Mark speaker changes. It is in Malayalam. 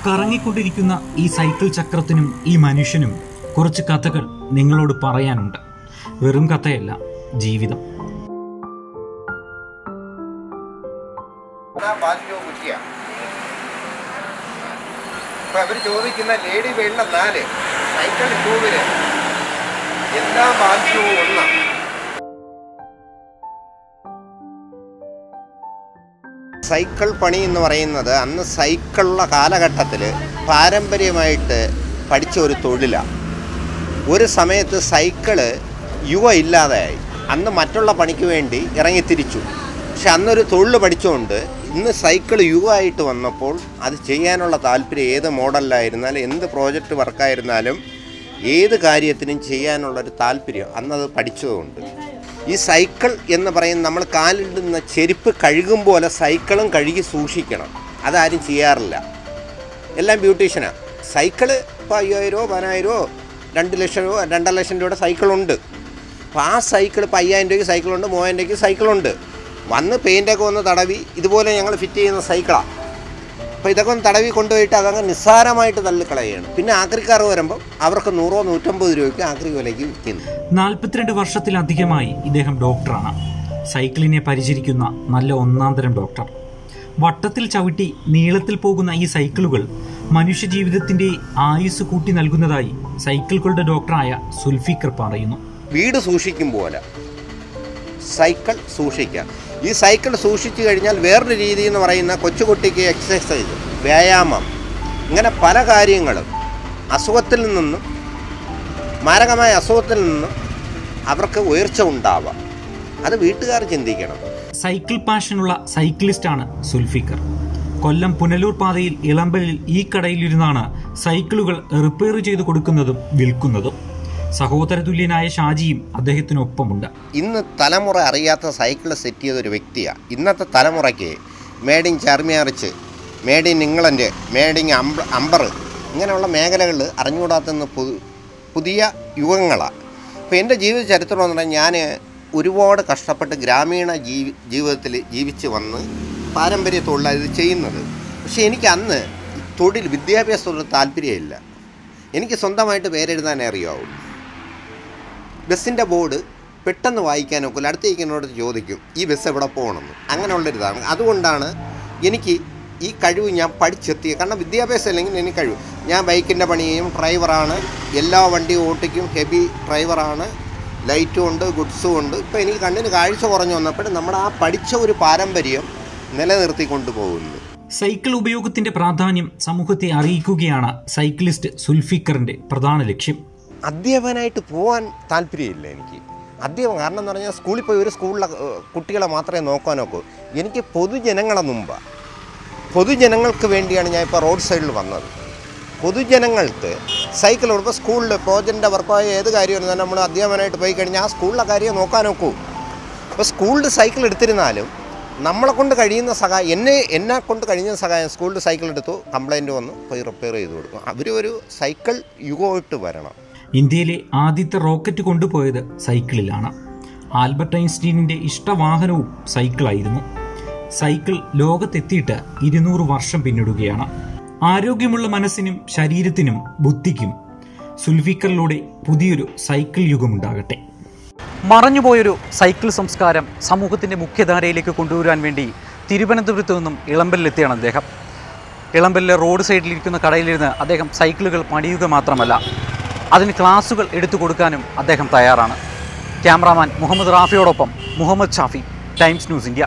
Speaker 1: കറങ്ങിക്കൊണ്ടിരിക്കുന്ന ഈ സൈക്കിൾ ചക്രത്തിനും ഈ മനുഷ്യനും കുറച്ച് കഥകൾ നിങ്ങളോട് പറയാനുണ്ട് വെറും കഥയല്ല ജീവിതം
Speaker 2: ആ പാലിനോ കുറ്റിയ അപ്പൊ അവര് ചോദിക്കുന്ന ലേഡി വെള്ള നാല് സൈക്കിൾ ടൂവില് എല്ലാ ബാധ്യവും ഒന്നാണ് സൈക്കിൾ പണി എന്ന് പറയുന്നത് അന്ന് സൈക്കിളുള്ള കാലഘട്ടത്തിൽ പാരമ്പര്യമായിട്ട് പഠിച്ച ഒരു തൊഴിലാണ് ഒരു സമയത്ത് സൈക്കിള് യുവ ഇല്ലാതെയായി അന്ന് മറ്റുള്ള പണിക്ക് വേണ്ടി ഇറങ്ങിത്തിരിച്ചു പക്ഷെ അന്നൊരു തൊഴിൽ പഠിച്ചുകൊണ്ട് ഇന്ന് സൈക്കിൾ യുവമായിട്ട് വന്നപ്പോൾ അത് ചെയ്യാനുള്ള താല്പര്യം ഏത് മോഡലിലായിരുന്നാലും എന്ത് പ്രോജക്റ്റ് വർക്കായിരുന്നാലും ഏത് കാര്യത്തിനും ചെയ്യാനുള്ളൊരു താല്പര്യം അന്നത് പഠിച്ചതുകൊണ്ട് ഈ സൈക്കിൾ എന്ന് പറയുന്നത് നമ്മൾ കാലിടുന്ന ചെരുപ്പ് കഴുകും പോലെ സൈക്കിളും കഴുകി സൂക്ഷിക്കണം അതാരും ചെയ്യാറില്ല എല്ലാം ബ്യൂട്ടീഷ്യനാണ് സൈക്കിള് ഇപ്പോൾ അയ്യായിരമോ പതിനായിരമോ രണ്ട് ലക്ഷം രൂപ രണ്ടര ലക്ഷം രൂപയുടെ സൈക്കിളുണ്ട് അപ്പോൾ ആ സൈക്കിൾ ഇപ്പോൾ അയ്യായിരം രൂപയ്ക്ക് സൈക്കിളുണ്ട് മൂവായിരം രൂപയ്ക്ക് സൈക്കിളുണ്ട് വന്ന് പെയിൻ്റൊക്കെ ഒന്ന് തടവി ഇതുപോലെ ഞങ്ങൾ ഫിറ്റ് ചെയ്യുന്ന സൈക്കിളാണ് അപ്പോൾ ഇതൊക്കെ ഒന്ന് തടവി കൊണ്ടുപോയിട്ട് അതങ്ങ് നിസ്സാരമായിട്ട് തള്ളിക്കളയുകയാണ് പിന്നെ ആക്രിക്കാർ വരുമ്പോൾ അവർക്ക് നൂറോ നൂറ്റമ്പത് രൂപയ്ക്ക് ആക്രി വിലയ്ക്ക് വിൽക്കുന്നു
Speaker 1: നാൽപ്പത്തിരണ്ട് വർഷത്തിലധികമായി ഇദ്ദേഹം ഡോക്ടറാണ് സൈക്കിളിനെ പരിചരിക്കുന്ന നല്ല ഒന്നാന്തരം ഡോക്ടർ വട്ടത്തിൽ ചവിട്ടി നീളത്തിൽ പോകുന്ന ഈ സൈക്കിളുകൾ മനുഷ്യജീവിതത്തിന്റെ ആയുസ് കൂട്ടി നൽകുന്നതായി സൈക്കിളുകളുടെ ഡോക്ടറായ സുൽഫിക്കർ പറയുന്നു
Speaker 2: വീട് സൂക്ഷിക്കും പോലെ സൈക്കിൾ സൂക്ഷിക്കുക ഈ സൈക്കിൾ സൂക്ഷിച്ചു കഴിഞ്ഞാൽ വേറൊരു രീതി എന്ന് പറയുന്ന കൊച്ചുകുട്ടിക്ക് എക്സസൈസ് വ്യായാമം ഇങ്ങനെ പല കാര്യങ്ങളും അസുഖത്തിൽ നിന്നും മാരകമായ അസുഖത്തിൽ നിന്നും അവർക്ക് ഉയർച്ച ഉണ്ടാവാം അത് വീട്ടുകാർ ചിന്തിക്കണം
Speaker 1: സൈക്കിൾ പാഷനുള്ള സൈക്ലിസ്റ്റാണ് സുൽഫിക്കർ കൊല്ലം പുനലൂർ പാതയിൽ ഇളമ്പലിൽ ഈ കടയിലിരുന്നാണ് സൈക്കിളുകൾ റിപ്പയർ ചെയ്ത് കൊടുക്കുന്നതും വിൽക്കുന്നതും സഹോദര തുല്യനായ ഷാജിയും അദ്ദേഹത്തിനൊപ്പമുണ്ട്
Speaker 2: ഇന്ന് തലമുറ അറിയാത്ത സൈക്കിൾ സെറ്റ് ചെയ്ത ഒരു വ്യക്തിയാണ് ഇന്നത്തെ തലമുറയ്ക്ക് മേഡ് ഇൻ ചർമിയാറിച്ച് made in England made in അംബ അമ്പർ ഇങ്ങനെയുള്ള മേഖലകൾ അറിഞ്ഞുകൂടാത്തുന്ന പുതു പുതിയ യുഗങ്ങളാണ് ഇപ്പോൾ എൻ്റെ ജീവിത ചരിത്രം എന്ന് പറഞ്ഞാൽ ഞാൻ ഒരുപാട് കഷ്ടപ്പെട്ട് ഗ്രാമീണ ജീവി ജീവിതത്തിൽ ജീവിച്ച് വന്ന് പാരമ്പര്യ തൊഴിലാണ് ഇത് ചെയ്യുന്നത് പക്ഷേ എനിക്ക് അന്ന് തൊഴിൽ വിദ്യാഭ്യാസത്തോട് താല്പര്യമില്ല എനിക്ക് സ്വന്തമായിട്ട് പേരെഴുതാനേ അറിയാവൂ ബസ്സിൻ്റെ ബോർഡ് പെട്ടെന്ന് വായിക്കാൻ ഒക്കില്ല അടുത്തേക്കിനോട് ചോദിക്കും ഈ ബസ് എവിടെ പോകണമെന്ന് അങ്ങനെയുള്ളൊരിതാണ് അതുകൊണ്ടാണ് എനിക്ക് ഈ കഴിവ് ഞാൻ പഠിച്ചെത്തിയ കാരണം വിദ്യാഭ്യാസം അല്ലെങ്കിൽ എനിക്ക് കഴിവ് ഞാൻ ബൈക്കിൻ്റെ പണി ചെയ്യും ഡ്രൈവറാണ് എല്ലാ വണ്ടിയും ഓട്ടിക്കും ഹെവി ഡ്രൈവറാണ് ലൈറ്റും ഉണ്ട് ഗുഡ്സും ഉണ്ട് ഇപ്പോൾ എനിക്ക് കണ്ണിന് കാഴ്ച കുറഞ്ഞു വന്നപ്പോൾ നമ്മുടെ ആ പഠിച്ച ഒരു പാരമ്പര്യം നിലനിർത്തിക്കൊണ്ട് പോകുന്നു
Speaker 1: സൈക്കിൾ ഉപയോഗത്തിന്റെ പ്രാധാന്യം സമൂഹത്തെ അറിയിക്കുകയാണ് സൈക്ലിസ്റ്റ് സുൽഫിക്കറിന്റെ പ്രധാന ലക്ഷ്യം
Speaker 2: അധ്യാപകനായിട്ട് പോകാൻ താല്പര്യമില്ല എനിക്ക് അധ്യാപകം കാരണം എന്ന് പറഞ്ഞാൽ സ്കൂളിൽ പോയി ഒരു സ്കൂളിലെ ഏഹ്, കുട്ടികളെ മാത്രമേ നോക്കാൻ നോക്കൂ എനിക്ക് പൊതുജനങ്ങളെ മുമ്പാണ് പൊതുജനങ്ങൾക്ക് വേണ്ടിയാണ് ഞാൻ ഇപ്പോൾ റോഡ് സൈഡിൽ വന്നത് പൊതുജനങ്ങൾക്ക് സൈക്കിൾ കൊടുക്കുക സ്കൂളിൽ പ്രോജക്റ്റിൻ്റെ വർക്കായ ഏത് കാര്യമായിരുന്നു നമ്മൾ അധ്യാപകനായിട്ട് പോയി കഴിഞ്ഞാൽ ആ സ്കൂളിലെ കാര്യം നോക്കാൻ നോക്കൂ അപ്പോൾ സ്കൂളിൽ സൈക്കിൾ എടുത്തിരുന്നാലും നമ്മളെ കൊണ്ട് കഴിയുന്ന സഹായം എന്നെ എന്നെ കൊണ്ട് കഴിയുന്ന സഹായം സ്കൂളിൽ സൈക്കിൾ എടുത്തു കംപ്ലൈൻറ്റ് വന്നു പോയി റിപ്പയർ ചെയ്ത് കൊടുക്കും അവർ ഒരു സൈക്കിൾ യുഗമായിട്ട് വരണം
Speaker 1: ഇന്ത്യയിലെ ആദ്യത്തെ റോക്കറ്റ് കൊണ്ടുപോയത് സൈക്കിളിലാണ് ആൽബർട്ട് ഐൻസ്റ്റീനിന്റെ ഇഷ്ടവാഹനവും സൈക്കിളായിരുന്നു സൈക്കിൾ ലോകത്തെത്തിയിട്ട് ഇരുന്നൂറ് വർഷം പിന്നിടുകയാണ് ആരോഗ്യമുള്ള മനസ്സിനും ശരീരത്തിനും ബുദ്ധിക്കും സുൽഫിക്കറിലൂടെ പുതിയൊരു സൈക്കിൾ യുഗമുണ്ടാകട്ടെ മറഞ്ഞുപോയൊരു സൈക്കിൾ സംസ്കാരം സമൂഹത്തിന്റെ മുഖ്യധാരയിലേക്ക് കൊണ്ടുവരാൻ വേണ്ടി തിരുവനന്തപുരത്ത് നിന്നും ഇളമ്പലിലെത്തിയാണ് അദ്ദേഹം ഇളമ്പലിലെ റോഡ് സൈഡിലിരിക്കുന്ന കടയിലിരുന്ന് അദ്ദേഹം സൈക്കിളുകൾ പണിയുക മാത്രമല്ല അതിന് ക്ലാസുകൾ എടുത്തു കൊടുക്കാനും അദ്ദേഹം തയ്യാറാണ് ക്യാമറാമാൻ മുഹമ്മദ് റാഫിയോടൊപ്പം Muhammad Shafi Times News India